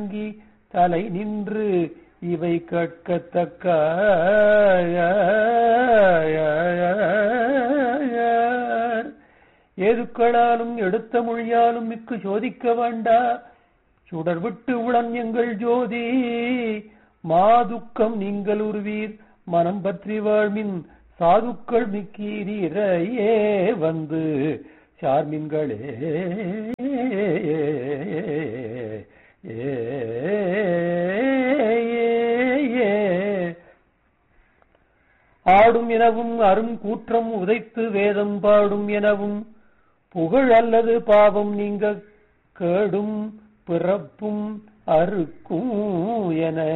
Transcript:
தாங்கி தலை நின்று இவை கேட்கத்தக்க ஏதுக்களாலும் எடுத்த மொழியாலும் மிக்கு சோதிக்க வேண்டா சுடர் விட்டு உளம் எங்கள் ஜோதி மாதுக்கம் நீங்கள் உருவீர் மனம் பற்றி வாழ்மின் சாதுக்கள் மிக்கீரீரையே வந்து சார்மின்களே ஆடும் எனவும் அரும் கூற்றம் உதைத்து வேதம் பாடும் எனவும் புகழ் அல்லது பாவம் நீங்க கேடும் பிறப்பும் அறுக்கும் என